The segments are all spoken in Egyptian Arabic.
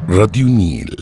راديو نيل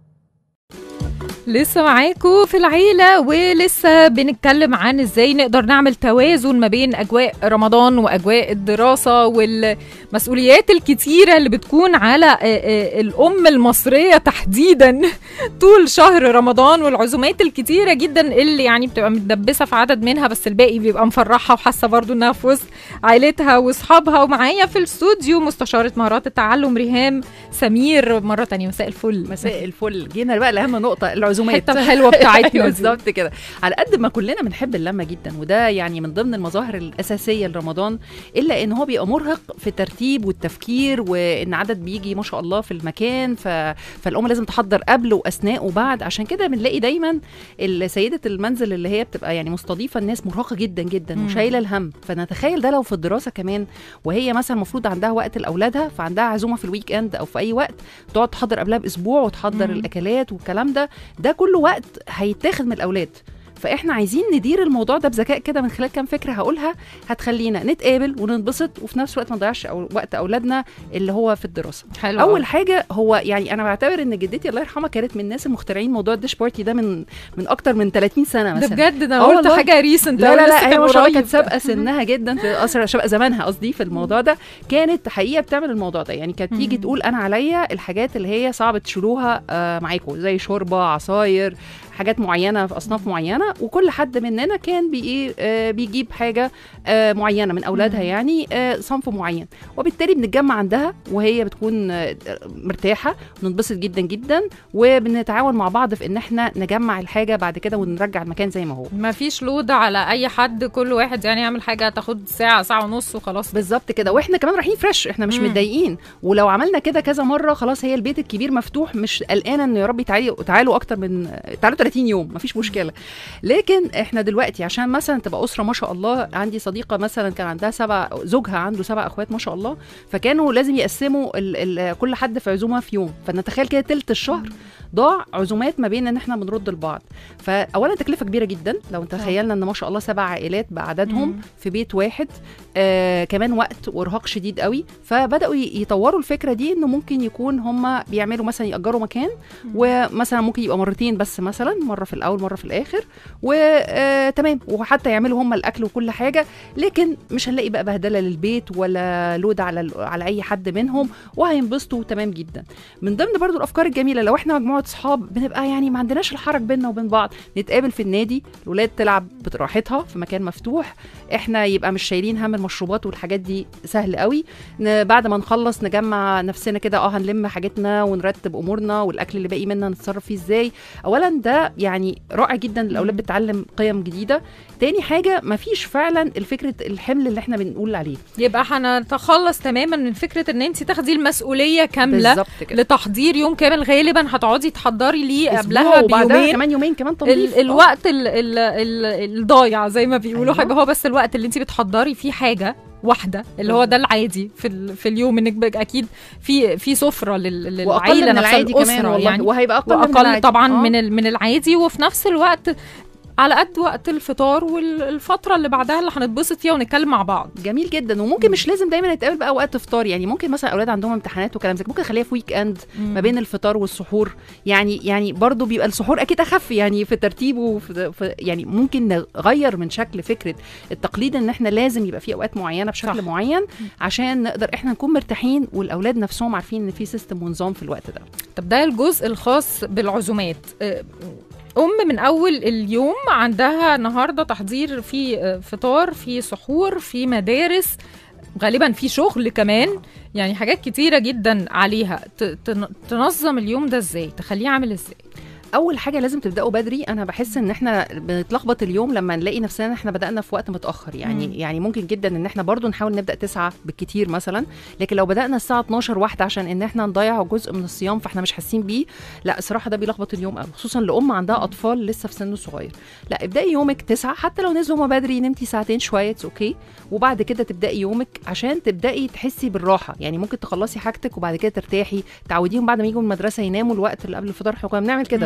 لسه معاكم في العيلة ولسه بنتكلم عن ازاي نقدر نعمل توازن ما بين اجواء رمضان واجواء الدراسة والمسؤوليات الكتيرة اللي بتكون على آه، آه، الام المصرية تحديدا طول شهر رمضان والعزومات الكتيرة جدا اللي يعني بتبقى متدبسة في عدد منها بس الباقي بيبقى مفرحها وحاسة برضو انها في وسط عائلتها واصحابها ومعايا في الاستوديو مستشارة مهارات التعلم ريهام سمير مرة تانية مساء الفل مساء الفل جينا بقى لاهم نقطه العزومات الحتة الحلوة بتاعتنا دي. بالظبط كده على قد ما كلنا بنحب اللمه جدا وده يعني من ضمن المظاهر الاساسيه لرمضان الا ان هو بيبقى مرهق في الترتيب والتفكير وان عدد بيجي ما شاء الله في المكان ف... فالام لازم تحضر قبل واثناء وبعد عشان كده بنلاقي دايما سيده المنزل اللي هي بتبقى يعني مستضيفه الناس مرهقه جدا جدا مم. وشايله الهم فنتخيل ده لو في الدراسه كمان وهي مثلا المفروض عندها وقت لاولادها فعندها عزومه في الويك اند او في اي وقت تقعد تحضر قبلها باسبوع وتحضر مم. الاكلات والكلام ده ده كله وقت هيتاخد من الاولاد فاحنا عايزين ندير الموضوع ده بذكاء كده من خلال كام فكره هقولها هتخلينا نتقابل وننبسط وفي نفس الوقت ما نضيعش أو وقت اولادنا اللي هو في الدراسه حلو اول حاجه هو يعني انا بعتبر ان جدتي الله يرحمها كانت من الناس المخترعين موضوع الديش بارتي ده من من اكتر من 30 سنه ده مثلا بجد ده آه انا قلت والله. حاجه ريسنت لا لا لا هي ما شاء الله كانت سابقه سنها جدا في اسرع سابقه زمانها قصدي في الموضوع ده كانت حقيقه بتعمل الموضوع ده يعني كانت تيجي مم. تقول انا عليا الحاجات اللي هي صعب تشيلوها آه معاكم زي شوربه عصاير حاجات معينه في اصناف معينه وكل حد مننا كان بي إيه، آه بيجيب حاجه آه معينه من اولادها مم. يعني آه صنف معين وبالتالي بنتجمع عندها وهي بتكون آه مرتاحه وننبسط جدا جدا وبنتعاون مع بعض في ان احنا نجمع الحاجه بعد كده ونرجع المكان زي ما هو ما فيش لود على اي حد كل واحد يعني يعمل حاجه تاخد ساعه ساعه ونص وخلاص بالظبط كده واحنا كمان رايحين فريش احنا مش مم. متضايقين ولو عملنا كده كذا مره خلاص هي البيت الكبير مفتوح مش قلقانه ان يا ربي تعالي تعالوا اكتر من تعالوا 30 يوم مفيش مشكله لكن احنا دلوقتي عشان مثلا تبقى اسره ما شاء الله عندي صديقه مثلا كان عندها سبع زوجها عنده سبع اخوات ما شاء الله فكانوا لازم يقسموا ال ال كل حد في عزومه في يوم فنتخيل كده تلت الشهر ضاع عزومات ما بين ان احنا بنرد لبعض فاولا تكلفه كبيره جدا لو تخيلنا ان ما شاء الله سبع عائلات بعددهم مم. في بيت واحد آه كمان وقت وارهاق شديد قوي فبداوا ي- يطوروا الفكره دي انه ممكن يكون هم بيعملوا مثلا ياجروا مكان ومثلا ممكن يبقى مرتين بس مثلا مره في الاول مره في الاخر وتمام وحتى يعملوا هم الاكل وكل حاجه لكن مش هنلاقي بقى بهدله للبيت ولا لود على ال- على اي حد منهم وهينبسطوا تمام جدا من ضمن برضو الافكار الجميله لو احنا مجموعه اصحاب بنبقى يعني ما عندناش الحرج بيننا وبين بعض نتقابل في النادي الولاد تلعب براحتها في مكان مفتوح احنا يبقى مش شايلين هم المشروبات والحاجات دي سهل قوي ن- بعد ما نخلص نجمع نفسنا كده اه هنلم حاجتنا ونرتب امورنا والاكل اللي باقي منا نتصرف فيه ازاي اولا ده يعني رائع جدا الاولاد مم. بتتعلم قيم جديده تاني حاجه مفيش فعلا الفكره الحمل اللي احنا بنقول عليه يبقى هنتخلص تماما من فكره ان انت تاخدي المسؤوليه كامله بالظبط كده لتحضير يوم كامل غالبا هتقعدي تحضري ليه أسبوع قبلها وبعدها بيومين كمان يومين كمان ال تنظيف آه. الوقت ال ال ال الضايع زي ما بيقولوا أيوة. هيبقى هو بس الوقت اللي انت بتحضري فيه حاجه واحده اللي هو ده العادي في ال في اليوم انك بقى اكيد في في سفره لل- واقل للعيله من نفسها العادي كمان الاسره والله يعني وهيبقى اقل من واقل العادي. طبعا آه. من ال- من العادي وفي نفس الوقت على قد وقت الفطار والفتره اللي بعدها اللي هنتبسط فيها ونتكلم مع بعض جميل جدا وممكن مش لازم دايما نتقابل بقى وقت فطار يعني ممكن مثلا اولاد عندهم امتحانات وكلام زي كده، ممكن نخليها في ويك اند ما بين الفطار والسحور يعني يعني برضو بيبقى السحور اكيد اخف يعني في ترتيبه وفي في يعني ممكن نغير من شكل فكره التقليد ان احنا لازم يبقى في اوقات معينه بشكل صح. صح. معين عشان نقدر احنا نكون مرتاحين والاولاد نفسهم عارفين ان في سيستم ونظام في الوقت ده طب ده الجزء الخاص بالعزومات آه، ام من اول اليوم عندها النهارده تحضير في آه، فطار في سحور في مدارس غالبا في شغل كمان يعني حاجات كتيره جدا عليها ت- تن- تنظم اليوم ده ازاي تخليه عامل ازاي اول حاجه لازم تبداوا بدري انا بحس ان احنا بنتلخبط اليوم لما نلاقي نفسنا احنا بدانا في وقت متاخر يعني مم. مم. يعني ممكن جدا ان احنا برضو نحاول نبدا تسعة بالكتير مثلا لكن لو بدانا الساعه 12 واحده عشان ان احنا نضيع جزء من الصيام فاحنا مش حاسين بيه لا الصراحه ده بيلخبط اليوم قوي خصوصا لام عندها اطفال لسه في سن صغير لا ابداي يومك تسعة حتى لو نزلوا هما بدري نمتي ساعتين شويه اتس اوكي وبعد كده تبداي يومك عشان تبداي تحسي بالراحه يعني ممكن تخلصي حاجتك وبعد كده ترتاحي تعوديهم بعد ما يجوا من المدرسه يناموا الوقت اللي قبل الفطار احنا كنا بنعمل كده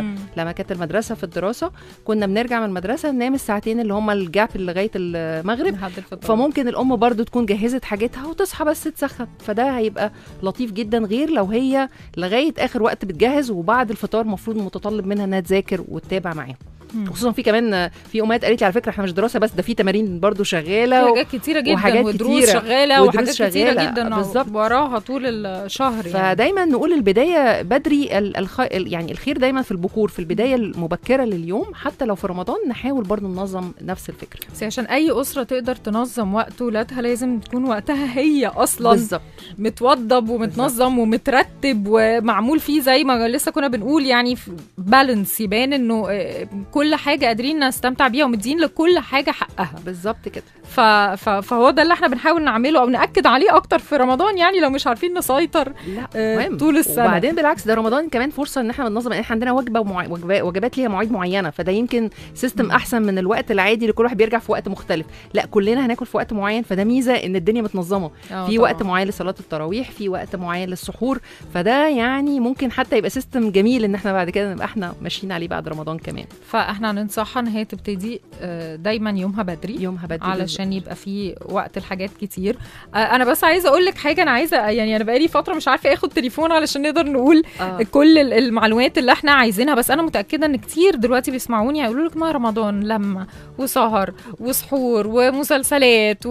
مم. لما كانت المدرسه في الدراسه كنا بنرجع من المدرسه ننام الساعتين اللي هم الجاب اللي لغايه المغرب لحد الفطار. فممكن الام برضو تكون جهزت حاجتها وتصحى بس تسخن فده هيبقى لطيف جدا غير لو هي لغايه اخر وقت بتجهز وبعد الفطار المفروض متطلب منها انها تذاكر وتتابع معاهم مم. خصوصا في كمان في امهات قالت لي على فكره احنا مش دراسه بس ده في تمارين برضو شغاله في و... حاجات كتيره جدا وحاجات ودروس كتيرة. شغاله ودروس وحاجات كتيره شغالة. جدا بالظبط. وراها طول الشهر يعني فدايما نقول البدايه بدري ال- الخ... ال- يعني الخير دايما في البكور في البدايه المبكره لليوم حتى لو في رمضان نحاول برضو ننظم نفس الفكره بس عشان اي اسره تقدر تنظم وقت ولادها لازم تكون وقتها هي اصلا بالظبط متوضب ومتنظم ومترتب ومعمول فيه زي ما لسه كنا بنقول يعني بالانس يبان انه آه، كل حاجه قادرين نستمتع بيها ومدين لكل حاجه حقها بالظبط كده ف... ف... فهو ده اللي احنا بنحاول نعمله او ناكد عليه اكتر في رمضان يعني لو مش عارفين نسيطر لا آه، مهم طول السنة. وبعدين بالعكس ده رمضان كمان فرصه ان احنا بننظم يعني احنا عندنا وجبه ومع... وجبات, وجبات ليها مواعيد معينه فده يمكن سيستم مم. احسن من الوقت العادي اللي كل واحد بيرجع في وقت مختلف لا كلنا هناكل في وقت معين فده ميزه ان الدنيا متنظمه آه، في طبعاً. وقت معين لصلاه التراويح في وقت معين للسحور فده يعني ممكن حتى يبقى سيستم جميل ان احنا بعد كده نبقى احنا ماشيين عليه بعد رمضان كمان فاحنا هننصحها ان هي تبتدي آه، دايما يومها بدري يومها بدري علشان يبقى في وقت الحاجات كتير آه، انا بس عايزه اقول لك حاجه انا عايزه يعني انا بقالي فتره مش عارفه اخد تليفون علشان نقدر نقول آه. كل ال- المعلومات اللي احنا عايزينها بس انا متاكده ان كتير دلوقتي بيسمعوني هيقولوا لك ما رمضان لما وسهر وسحور ومسلسلات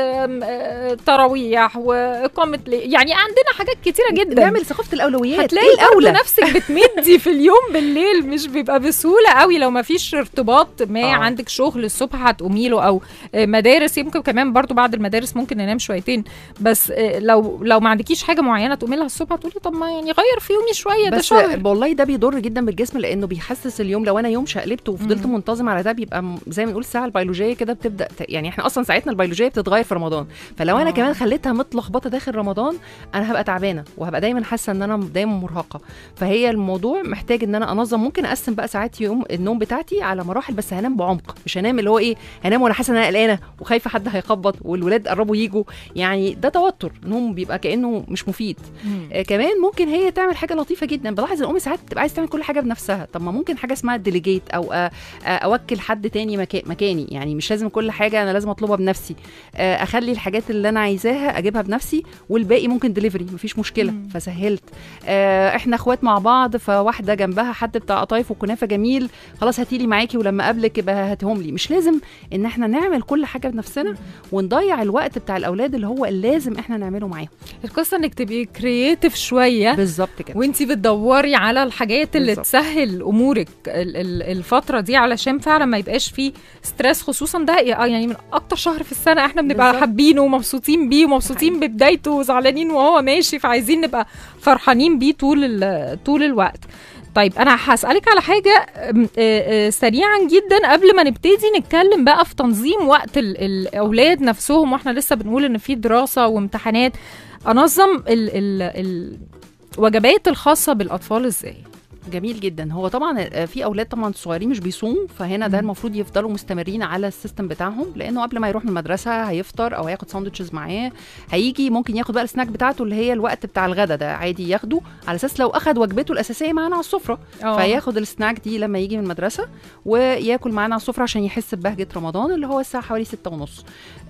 وتراويح واقامه لي- يعني عندنا حاجات كتيره جدا نعمل ثقافه الاولويات هتلاقي ايه برضه الاولى نفسك بتمدي في اليوم بالليل مش بيبقى بسهوله قوي لو ما فيش ارتباط ما آه. آه. عندك شغل الصبح هتقومي له او آه، مدارس يمكن كمان برضو بعد المدارس ممكن ننام شويتين بس آه، لو لو ما عندكيش حاجه معينه تقومي لها الصبح تقولي طب ما يعني غير في يومي شويه ده بس شهر والله ده بيضر جدا بالجسم لانه بيحسس اليوم لو انا يوم شقلبت وفضلت مم. منتظم على ده بيبقى م- زي ما نقول الساعه البيولوجيه كده بتبدا ت- يعني احنا اصلا ساعتنا البيولوجيه بتتغير في رمضان فلو انا آه. كمان خليتها متلخبطه داخل رمضان انا هبقى تعبانه وهبقى دايما حاسه ان انا دايما مرهقه فهي الموضوع محتاج ان انا انظم ممكن اقسم بقى ساعات يوم النوم بتاعتي على مراحل بس هنام بعمق مش هنام اللي هو ايه هنام وانا حاسه ان انا قلقانه وخايفه حد هيخبط والولاد قربوا يجوا يعني ده توتر نوم بيبقى كانه مش مفيد مم. آه، كمان ممكن هي تعمل حاجه لطيفه جدا بلاحظ الام ساعات بتبقى عايزه تعمل كل حاجه بنفسها طب ما ممكن حاجه اسمها ديليجيت او آه، آه، اوكل حد تاني مكا- مكاني يعني مش لازم كل حاجه انا لازم اطلبها بنفسي آه، اخلي الحاجات اللي انا عايزاها اجيبها بنفسي والباقي ممكن دليفري مفيش مشكله مم. فسهلت آه، احنا اخوات مع بعض فواحده جنبها حد بتاع قطايف وكنافه جميل خلاص هاتيلي معاكي ولما اقابلك يبقى هاتهم لي مش لازم ان احنا نعمل كل حاجه بنفسنا ونضيع الوقت بتاع الاولاد اللي هو لازم احنا نعمله معاهم القصه انك تبقي كرييتيف شويه بالظبط كده وانتي بتدوري على الحاجات اللي بالظبط. تسهل امورك ال- ال- الفتره دي علشان فعلا ما يبقاش فيه ستريس خصوصا ده يعني من اكتر شهر في السنه احنا بنبقى بالظبط. حابينه ومبسوطين بيه ومبسوطين ببدايته وزعلانين وهو ماشي فعايزين نبقى فرحانين بيه طول ال- طول الوقت طيب انا هسالك على حاجه أم، آه، آه، سريعا جدا قبل ما نبتدي نتكلم بقى في تنظيم وقت ال- الاولاد نفسهم واحنا لسه بنقول ان في دراسه وامتحانات انظم ال ال الوجبات الخاصه بالاطفال ازاي جميل جدا هو طبعا آه، في اولاد طبعا صغيرين مش بيصوموا فهنا ده مم. المفروض يفضلوا مستمرين على السيستم بتاعهم لانه قبل ما يروح من المدرسه هيفطر او هياخد ساندوتشز معاه هيجي ممكن ياخد بقى السناك بتاعته اللي هي الوقت بتاع الغدا ده عادي ياخده على اساس لو اخد وجبته الاساسيه معانا على السفره فياخد السناك دي لما يجي من المدرسه وياكل معانا على السفره عشان يحس ببهجه رمضان اللي هو الساعه حوالي ستة ونص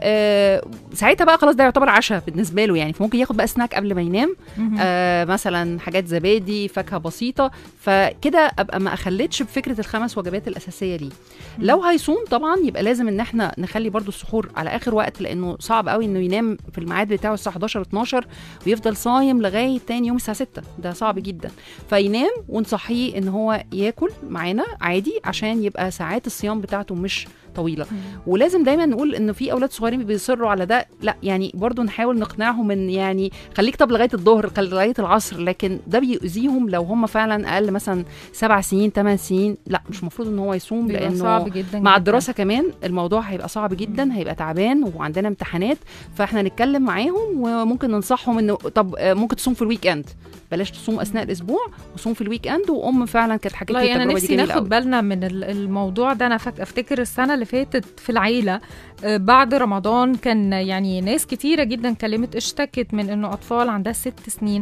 آه ساعتها بقى خلاص ده يعتبر عشاء بالنسبه له يعني فممكن ياخد بقى سناك قبل ما ينام مهم. آه مثلا حاجات زبادي فاكهه بسيطه فكده ابقى ما اخليتش بفكره الخمس وجبات الاساسيه ليه لو هيصوم طبعا يبقى لازم ان احنا نخلي برضو السحور على اخر وقت لانه صعب قوي انه ينام في الميعاد بتاعه الساعه 11 12 ويفضل صايم لغايه تاني يوم الساعه 6 ده صعب جدا فينام ونصحيه ان هو ياكل معانا عادي عشان يبقى ساعات الصيام بتاعته مش طويله مم. ولازم دايما نقول ان في اولاد صغيرين بيصروا على ده لا يعني برضو نحاول نقنعهم ان يعني خليك طب لغايه الظهر خلي لغايه العصر لكن ده بيؤذيهم لو هم فعلا اقل مثلا سبع سنين ثمان سنين لا مش المفروض ان هو يصوم بيبقى لانه صعب جدا مع جداً. الدراسه كمان الموضوع هيبقى صعب جدا هيبقى تعبان وعندنا امتحانات فاحنا نتكلم معاهم وممكن ننصحهم انه طب آه، ممكن تصوم في الويك اند بلاش تصوم اثناء الاسبوع وصوم في الويك اند وام فعلا كانت حكت لي والله انا التجربه دي نفسي جميله ناخد قوي بالنا من ال- الموضوع ده انا فك... افتكر السنه اللي فاتت في العيله آه، بعد رمضان كان يعني ناس كتيره جدا كلمت اشتكت من انه اطفال عندها ست سنين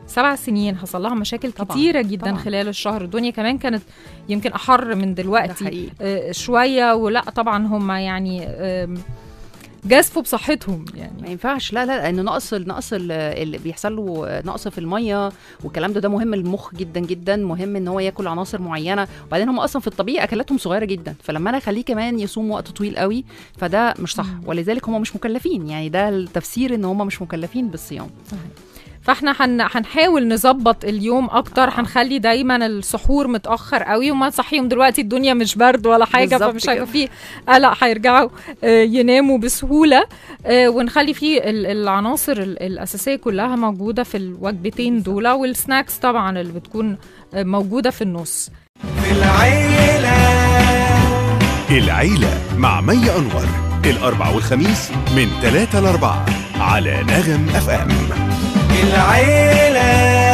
سبع سنين حصل لها مشاكل طبعاً، كتيره جدا طبعاً. خلال الشهر الدنيا كمان كانت يمكن احر من ده دلوقتي حقيقي آه، شويه ولا طبعا هم يعني آم، جازفوا بصحتهم ما يعني ينفعش لا لا لان نقص نقص ال- اللي بيحصل له نقص في الميه والكلام ده ده مهم للمخ جدا جدا مهم ان هو ياكل عناصر معينه وبعدين هم اصلا في الطبيعي اكلاتهم صغيره جدا فلما انا اخليه كمان يصوم وقت طويل قوي فده مش صح مم. ولذلك هم مش مكلفين يعني ده التفسير ان هم مش مكلفين بالصيام فاحنا هن... هنحاول نظبط اليوم اكتر هنخلي دايما السحور متاخر قوي وما نصحيهم دلوقتي الدنيا مش برد ولا حاجه بالظبط فمش كده. هيبقى فيه قلق هيرجعوا آه، يناموا بسهوله آه، ونخلي فيه ال- العناصر ال- الاساسيه كلها موجوده في الوجبتين دول والسناكس طبعا اللي بتكون آه، موجوده في النص في العيلة العيلة مع مي أنور الأربع والخميس من 3 ل 4 على نغم أف أم العيلة